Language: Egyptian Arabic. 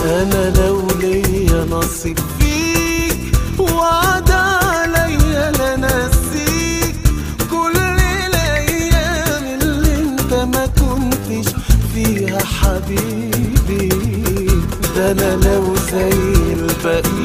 انا لو ليا نصيب فيك وعد عليا لا نسيك كل الايام اللي انت ما كنتش فيها حبيبي ده انا لو زي الباقيين